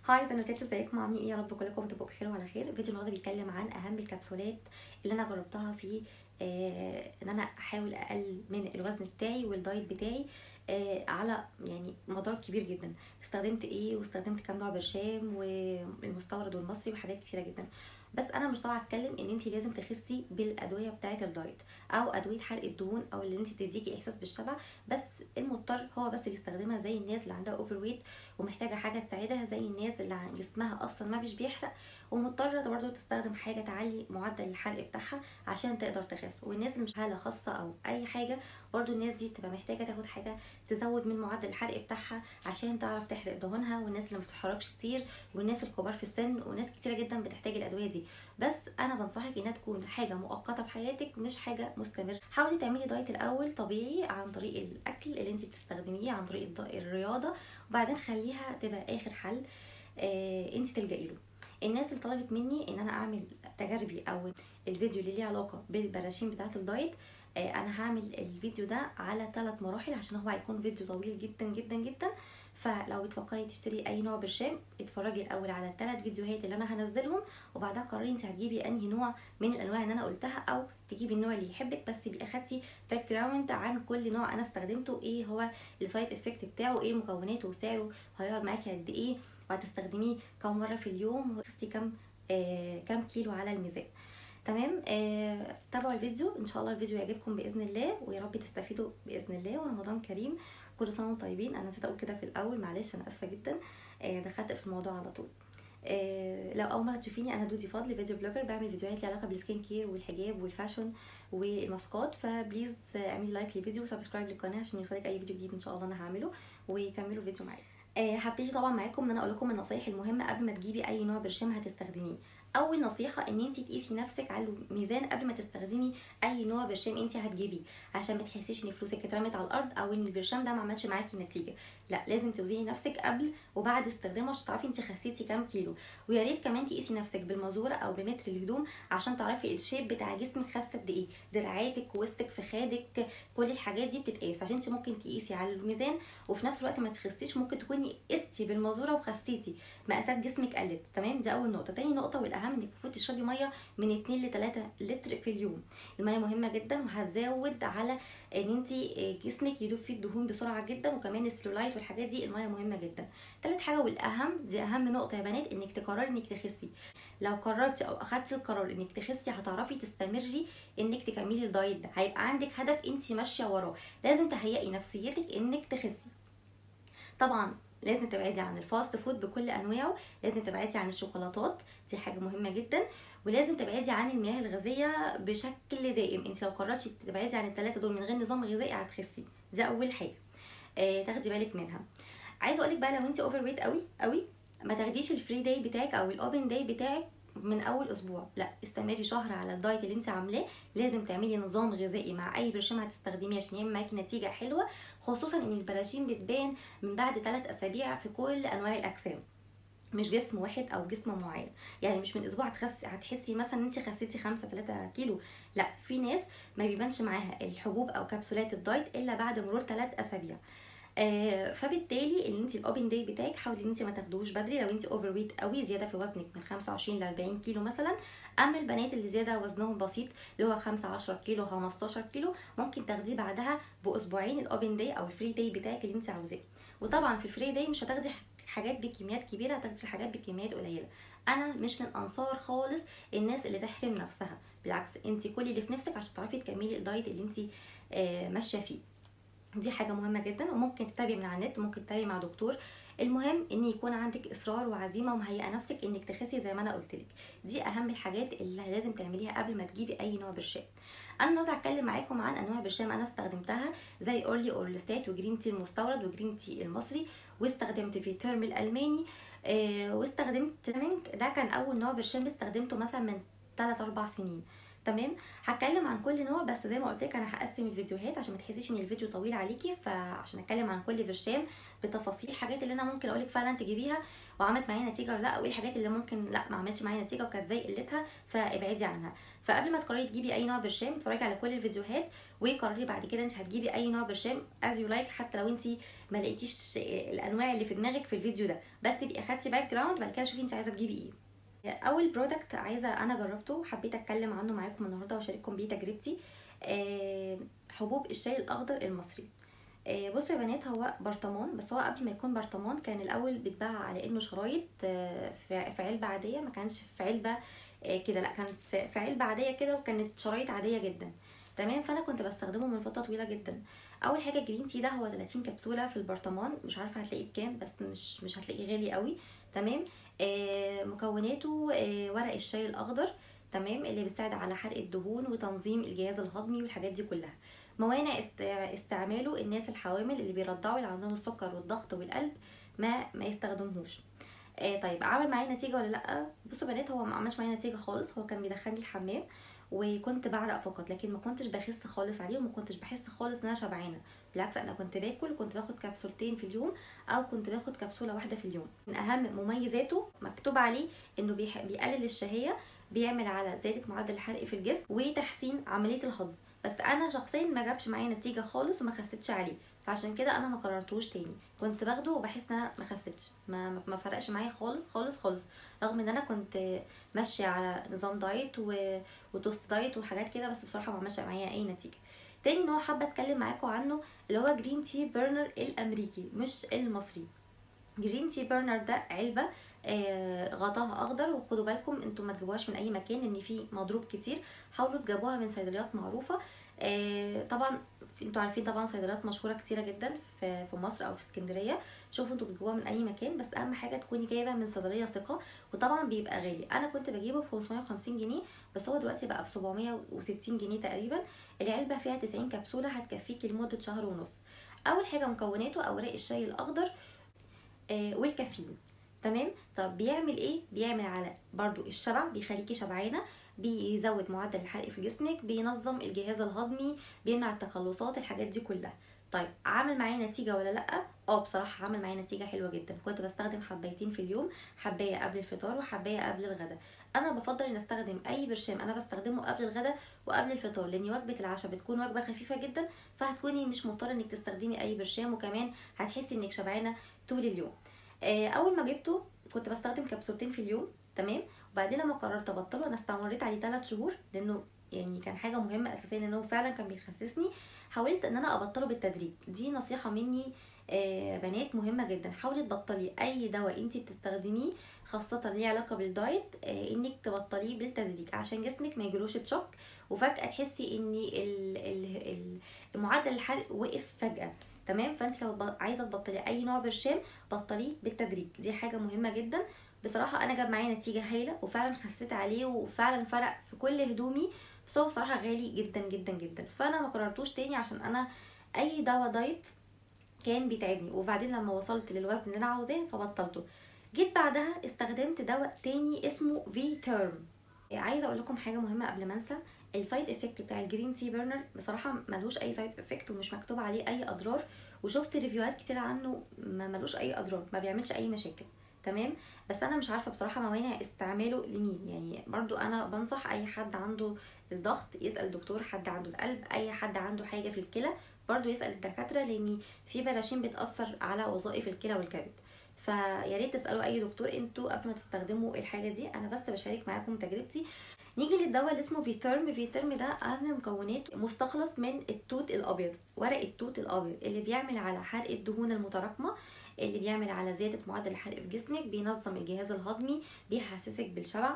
هاي بنوتات ازيكم عاملين ايه يا رب كلكم تبقوا بخير وعلى خير الفيديو النهارده بيتكلم عن اهم الكبسولات اللي انا جربتها في آه ان انا احاول اقلل من الوزن بتاعي والدايت بتاعي آه على يعني مدار كبير جدا استخدمت ايه واستخدمت كام نوع برشام والمستورد والمصري وحاجات كتيره جدا بس انا مش طالعه اتكلم ان انت لازم تخسي بالادويه بتاعه الدايت او ادويه حرق الدهون او اللي انت تديكي احساس بالشبع بس المضطر هو بس اللي يستخدمها زي الناس اللي عندها اوفر ويت ومحتاجه حاجه تساعدها زي الناس اللي جسمها اصلا ما مش بيحرق ومضطره برضه تستخدم حاجه تعلي معدل الحرق بتاعها عشان تقدر تخس والناس اللي مش حاله خاصه او اي حاجه برضه الناس دي بتبقى محتاجه تاخد حاجه تزود من معدل الحرق بتاعها عشان تعرف تحرق دهونها والناس اللي ما بتتحركش كتير والناس الكبار في السن وناس كتيره جدا بتحتاج الادويه دي بس انا بنصحك انها تكون حاجه مؤقته في حياتك مش حاجه مستمره حاولي تعملي دايت الاول طبيعي عن طريق الاكل اللي انت بتستخدميه عن طريق الرياضه وبعدين خليها تبقى اخر حل آه انت تلجئي له الناس اللي طلبت مني ان انا اعمل تجاربي او الفيديو اللي ليه علاقه بالبراشيم بتاعه الدايت آه انا هعمل الفيديو ده على ثلاث مراحل عشان هو هيكون فيديو طويل جدا جدا جدا فلو بتفكري تشتري اي نوع برشام اتفرجي الاول على الثلاث فيديوهات اللي انا هنزلهم وبعدها قرري انت هتجيبي انهي نوع من الانواع اللي انا قلتها او تجيبي النوع اللي يحبك بس تبقي اخدتي باك جراوند عن كل نوع انا استخدمته ايه هو السايد افكت بتاعه ايه مكوناته وسعره هيقعد معاكي قد ايه وهتستخدميه كم مره في اليوم وتخسي كم آه كم كيلو على الميزان تمام آه تابعوا الفيديو ان شاء الله الفيديو يعجبكم باذن الله ويا رب تستفيدوا باذن الله ورمضان كريم كل سنه وانتم طيبين انا نسيت اقول كده في الاول معلش انا اسفه جدا آه دخلت في الموضوع على طول آه لو اول مره تشوفيني انا دودي فضل فيديو بلوجر بعمل فيديوهات ليها علاقه بالسكين كير والحجاب والفاشن والماسكات فبليز اعملي لايك للفيديو وسبسكرايب للقناه عشان يوصلك اي فيديو جديد ان شاء الله انا هعمله وكملوا الفيديو معايا آه هبتدي طبعا معاكم ان انا اقول لكم النصايح المهمه قبل ما تجيبي اي نوع برشام هتستخدميه اول نصيحه ان انت تقيسي نفسك على الميزان قبل ما تستخدمي اي نوع برشام انت هتجيبيه عشان ما تحسيش ان فلوسك اترمت على الارض او ان البرشام ده ما عملش معاكي نتيجه لا لازم توزني نفسك قبل وبعد استخدامه عشان تعرفي انت خسيتي كام كيلو ويا ريت كمان تقيسي نفسك بالمازوره او بمتر الهدوم عشان تعرفي الشيب بتاع جسمك خاسه قد ايه دراعاتك وسطك فخادك كل الحاجات دي بتتقاس عشان انت ممكن تقيسي على الميزان وفي نفس الوقت ما تخسيش ممكن تكوني قستي بالمازوره وخسيتي مقاسات جسمك قلت تمام دي اول نقطه تاني نقطه والاهم انك المفروض تشربي ميه من 2 ل 3 لتر في اليوم الميه مهمه جدا وهتزود على ان انت جسمك يدوب فيه الدهون بسرعه جدا وكمان السلولايت والحاجات دي الميه مهمه جدا تالت حاجه والاهم دي اهم نقطه يا بنات انك تقرري انك تخسي لو قررتي او اخدتي القرار انك تخسي هتعرفي تستمري انك تكملي الدايت ده هيبقى عندك هدف انت ماشيه وراه لازم تهيئي نفسيتك انك تخسي طبعا لازم تبعدي عن الفاست فود بكل انواعه لازم تبعدي عن الشوكولاتات دي حاجه مهمه جدا ولازم تبعدي عن المياه الغازيه بشكل دائم انت لو قررتي تبعدي عن الثلاثه دول من غير نظام غذائي هتخسي دي اول حاجه آه تاخدي بالك منها عايزه اقول لك بقى لو انت اوفر ويت قوي قوي ما تاخديش الفري داي بتاعك او الاوبن داي بتاعك من اول اسبوع لا استمري شهر على الدايت اللي انت عاملاه لازم تعملي نظام غذائي مع اي برشام هتستخدميه عشان يعمل معاكي نتيجه حلوه خصوصا ان البراشيم بتبان من بعد 3 اسابيع في كل انواع الاجسام مش جسم واحد او جسم معين يعني مش من اسبوع هتخسي هتحسي مثلا ان انت خسيتي 5 3 كيلو لا في ناس ما بيبانش معاها الحبوب او كبسولات الدايت الا بعد مرور 3 اسابيع آه فبالتالي ان انت الاوبن داي بتاعك حاولي ان انت ما تاخدوش بدري لو انت اوفر ويت قوي زياده في وزنك من 25 ل 40 كيلو مثلا اما البنات اللي زياده وزنهم بسيط اللي هو 5 10 كيلو 15 كيلو ممكن تاخديه بعدها باسبوعين الاوبن داي او الفري داي بتاعك اللي انت عاوزاه وطبعا في الفري داي مش هتاخدي حاجات بكميات كبيره هتاخدي حاجات بكميات قليله انا مش من انصار خالص الناس اللي تحرم نفسها بالعكس انت كل اللي في نفسك عشان تعرفي تكملي الدايت اللي انت آه ماشيه فيه دي حاجه مهمه جدا وممكن تتابعي من على النت ممكن تتابعي مع دكتور المهم ان يكون عندك اصرار وعزيمه ومهيئه نفسك انك تخسي زي ما انا قلت لك دي اهم الحاجات اللي لازم تعمليها قبل ما تجيبي اي نوع برشام انا النهارده هتكلم معاكم عن انواع برشام انا استخدمتها زي اورلي اورلستات وجرين تي المستورد وجرين تي المصري واستخدمت في تيرم الالماني آه واستخدمت ده كان اول نوع برشام استخدمته مثلا من 3 4 سنين تمام هتكلم عن كل نوع بس زي ما قلت لك انا هقسم الفيديوهات عشان ما تحسيش ان الفيديو طويل عليكي فعشان اتكلم عن كل برشام بتفاصيل الحاجات اللي انا ممكن اقول لك فعلا تجيبيها وعملت معايا نتيجه ولا لا وايه الحاجات اللي ممكن لا ما عملتش معايا نتيجه وكانت زي قلتها فابعدي عنها فقبل ما تقرري تجيبي اي نوع برشام اتفرجي على كل الفيديوهات وقرري بعد كده انت هتجيبي اي نوع برشام از يو لايك حتى لو انت ما لقيتيش الانواع اللي في دماغك في الفيديو ده بس تبقي اخدتي باك جراوند بعد كده شوفي انت عايزه تجيبي ايه اول برودكت عايزه انا جربته حبيت اتكلم عنه معاكم النهارده واشارككم بيه تجربتي آه، حبوب الشاي الاخضر المصري آه، بصوا يا بنات هو برطمان بس هو قبل ما يكون برطمان كان الاول بيتباع على انه شرايط آه، في في علبه عاديه ما كانش في علبه آه، كده لا كان في في علبه عاديه كده وكانت شرايط عاديه جدا تمام فانا كنت بستخدمه من فتره طويله جدا اول حاجه الجرين تي ده هو 30 كبسوله في البرطمان مش عارفه هتلاقيه بكام بس مش مش هتلاقيه غالي قوي تمام آه مكوناته آه ورق الشاي الاخضر تمام اللي بتساعد على حرق الدهون وتنظيم الجهاز الهضمي والحاجات دي كلها موانع است- استعماله الناس الحوامل اللي بيرضعوا اللي عندهم السكر والضغط والقلب ما ما يستخدمهوش آه طيب عمل معايا نتيجه ولا لا بصوا بنات هو ما عملش معايا نتيجه خالص هو كان بيدخلني الحمام وكنت بعرق فقط لكن ما كنتش بخس خالص عليه وما كنتش بحس خالص ان انا شبعانه بالعكس انا كنت باكل كنت باخد كبسولتين في اليوم او كنت باخد كبسوله واحده في اليوم من اهم مميزاته مكتوب عليه انه بيح- بيقلل الشهيه بيعمل على زياده معدل الحرق في الجسم وتحسين عمليه الهضم بس انا شخصيا ما جابش معايا نتيجه خالص وما خسيتش عليه فعشان كده انا ما قررتوش تاني كنت باخده وبحس ان انا ما خسيتش ما ما- ما فرقش معايا خالص خالص خالص رغم ان انا كنت ماشيه على نظام دايت و... وتوست دايت وحاجات كده بس بصراحه ما عملش معايا اي نتيجه تاني نوع حابه اتكلم معاكم عنه اللي هو جرين تي بيرنر الامريكي مش المصري جرين تي بيرنر ده علبه آه، غطاها اخضر وخدوا بالكم انتوا ما تجيبوهاش من اي مكان ان في مضروب كتير حاولوا تجيبوها من صيدليات معروفه آه، طبعا في- انتوا عارفين طبعا صيدليات مشهوره كتيره جدا في في مصر او في اسكندريه شوفوا انتوا بتجيبوها من اي مكان بس اهم حاجه تكوني جايبه من صيدليه ثقه وطبعا بيبقى غالي انا كنت بجيبه ب 550 جنيه بس هو دلوقتي بقى ب 760 جنيه تقريبا العلبه فيها 90 كبسوله هتكفيكي لمده شهر ونص اول حاجه مكوناته اوراق الشاي الاخضر آه، والكافيين تمام طب بيعمل ايه بيعمل على برضو الشبع بيخليكي شبعانه بيزود معدل الحرق في جسمك بينظم الجهاز الهضمي بيمنع التقلصات الحاجات دي كلها طيب عامل معايا نتيجه ولا لا اه بصراحه عامل معايا نتيجه حلوه جدا كنت بستخدم حبايتين في اليوم حبايه قبل الفطار وحبايه قبل الغداء انا بفضل ان استخدم اي برشام انا بستخدمه قبل الغداء وقبل الفطار لان وجبه العشاء بتكون وجبه خفيفه جدا فهتكوني مش مضطره انك تستخدمي اي برشام وكمان هتحسي انك شبعانه طول اليوم آه، اول ما جبته كنت بستخدم كبسولتين في اليوم تمام وبعدين لما قررت ابطله انا استمريت عليه 3 شهور لانه يعني كان حاجه مهمه اساسيه لانه فعلا كان بيخسسني حاولت ان انا ابطله بالتدريج دي نصيحه مني آه، بنات مهمه جدا حاولي تبطلي اي دواء انت بتستخدميه خاصه ليه علاقه بالدايت آه، انك تبطليه بالتدريج عشان جسمك ما يجيلوش تشوك وفجاه تحسي ان ال- ال- ال- المعدل الحرق وقف فجاه تمام فانت لو ب- عايزه تبطلي اي نوع برشام بطليه بالتدريج دي حاجه مهمه جدا بصراحه انا جاب معايا نتيجه هايله وفعلا خسيت عليه وفعلا فرق في كل هدومي بس هو بصراحه غالي جدا جدا جدا فانا ما قررتوش تاني عشان انا اي دواء دايت كان بيتعبني وبعدين لما وصلت للوزن اللي انا عاوزاه فبطلته جيت بعدها استخدمت دواء تاني اسمه في تيرم عايزه اقول لكم حاجه مهمه قبل ما انسى السايد افكت بتاع الجرين تي بيرنر بصراحه ملوش اي سايد افكت ومش مكتوب عليه اي اضرار وشفت ريفيوهات كتير عنه ما ملوش اي اضرار ما بيعملش اي مشاكل تمام بس انا مش عارفه بصراحه موانع استعماله لمين يعني برضو انا بنصح اي حد عنده الضغط يسال دكتور حد عنده القلب اي حد عنده حاجه في الكلى برضو يسال الدكاتره لان في براشيم بتاثر على وظائف الكلى والكبد فيا ريت تسالوا اي دكتور انتوا قبل ما تستخدموا الحاجه دي انا بس بشارك معاكم تجربتي نيجي للدواء اللي اسمه فيترم فيترم ده اهم مكونات مستخلص من التوت الابيض ورق التوت الابيض اللي بيعمل على حرق الدهون المتراكمه اللي بيعمل على زياده معدل الحرق في جسمك بينظم الجهاز الهضمي بيحسسك بالشبع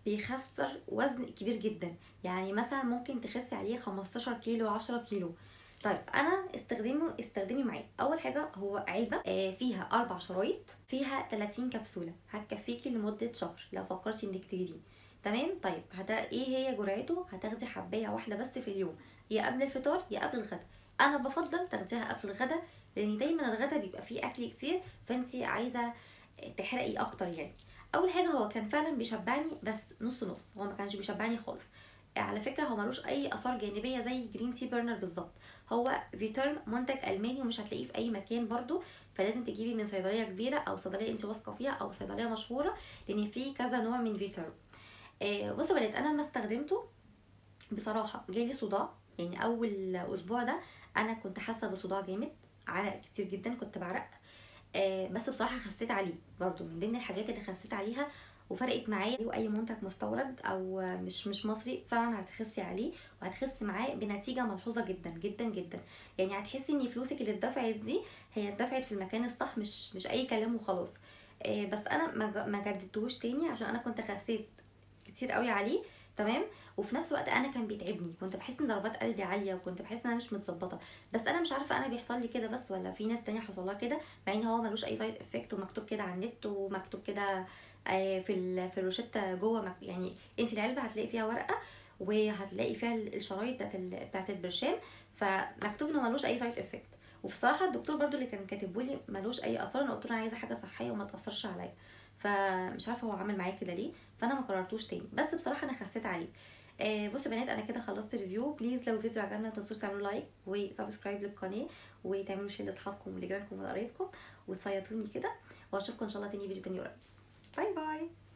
بيخسر وزن كبير جدا يعني مثلا ممكن تخسي عليه 15 كيلو 10 كيلو طيب انا استخدمه استخدمي معايا اول حاجه هو علبه آه، فيها اربع شرايط فيها 30 كبسوله هتكفيكي لمده شهر لو فكرتي انك تجيبيه تمام طيب هت... ايه هي جرعته هتاخدي حبايه واحده بس في اليوم يا قبل الفطار يا قبل الغداء انا بفضل تاخديها قبل الغداء لان دايما الغداء بيبقى فيه اكل كتير فانت عايزه تحرقي اكتر يعني اول حاجه هو كان فعلا بيشبعني بس نص نص هو ما كانش بيشبعني خالص على فكره هو ملوش اي اثار جانبيه زي جرين تي بيرنر بالظبط هو فيترم منتج الماني ومش هتلاقيه في اي مكان برضو فلازم تجيبي من صيدليه كبيره او صيدليه انت واثقه فيها او صيدليه مشهوره لان في كذا نوع من فيترم آه بصوا بنات انا لما استخدمته بصراحه جالي صداع يعني اول اسبوع ده انا كنت حاسه بصداع جامد عرق كتير جدا كنت بعرق آه بس بصراحه خسيت عليه برضو من ضمن الحاجات اللي خسيت عليها وفرقت معايا واي منتج مستورد او مش مش مصري فعلا هتخسي عليه وهتخسي معاه بنتيجه ملحوظه جدا جدا جدا يعني هتحسي ان فلوسك اللي اتدفعت دي هي اتدفعت في المكان الصح مش مش اي كلام وخلاص آه بس انا ما ما جددتهوش تاني عشان انا كنت خسيت كتير قوي عليه تمام وفي نفس الوقت انا كان بيتعبني كنت بحس ان ضربات قلبي عاليه وكنت بحس ان انا مش متظبطه بس انا مش عارفه انا بيحصل لي كده بس ولا في ناس تانية حصل لها كده مع ان هو ملوش اي سايد افكت ومكتوب كده على النت ومكتوب كده في في الروشته جوه يعني انت العلبه هتلاقي فيها ورقه وهتلاقي فيها الشرايط بتاعت بتاعت البرشام فمكتوب انه ملوش اي سايد افكت وبصراحه الدكتور برضو اللي كان كاتبه لي ملوش اي اثار انا قلت له انا عايزه حاجه صحيه وما تاثرش عليا فمش عارفه هو عامل معايا كده ليه فانا ما قررتوش تاني بس بصراحه انا خسيت عليه آه بصوا بنات انا كده خلصت ريفيو بليز لو الفيديو عجبنا ما تنسوش تعملوا لايك وسبسكرايب للقناه وتعملوا شير لاصحابكم ولجيرانكم وقرايبكم وتصيطوني كده واشوفكم ان شاء الله تاني فيديو تاني قريب باي باي